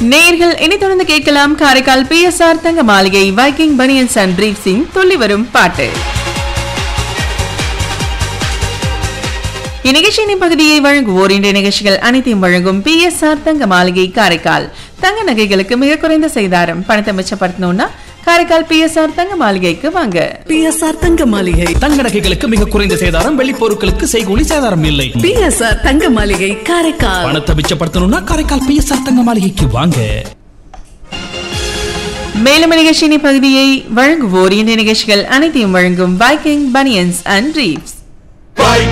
நேர்கள் இனி தொடர்ந்து கேட்கலாம் காரைக்கால் பிஎஸ்ஆர் தங்க மாளிகை வைக்கிங் பனியன்ஸ் அண்ட் பிரீப்ஸின் துள்ளி வரும் பாட்டு இந்நிகழ்ச்சியின் பகுதியை வழங்குவோர் இன்றைய நிகழ்ச்சிகள் அனைத்தையும் வழங்கும் பிஎஸ்ஆர் தங்க மாளிகை காரைக்கால் தங்க நகைகளுக்கு மிக குறைந்த செய்தாரம் பணத்தை மிச்சப்படுத்தணும்னா காரைக்கால் பிஎஸ்ஆர் தங்க மாளிகைக்கு வாங்க பிஎஸ்ஆர் தங்க மாளிகை தங்க நகைகளுக்கு மிக குறைந்த சேதாரம் வெள்ளி பொருட்களுக்கு செய்கூலி சேதாரம் இல்லை பிஎஸ்ஆர் தங்க மாளிகை காரைக்கால் பணத்தை மிச்சப்படுத்தணும்னா காரைக்கால் பிஎஸ்ஆர் தங்க மாளிகைக்கு வாங்க மேலும் நிகழ்ச்சியின் பகுதியை வழங்குவோர் இன்றைய நிகழ்ச்சிகள் அனைத்தையும் வழங்கும் வைக்கிங் பனியன்ஸ் அண்ட் ரீப்ஸ்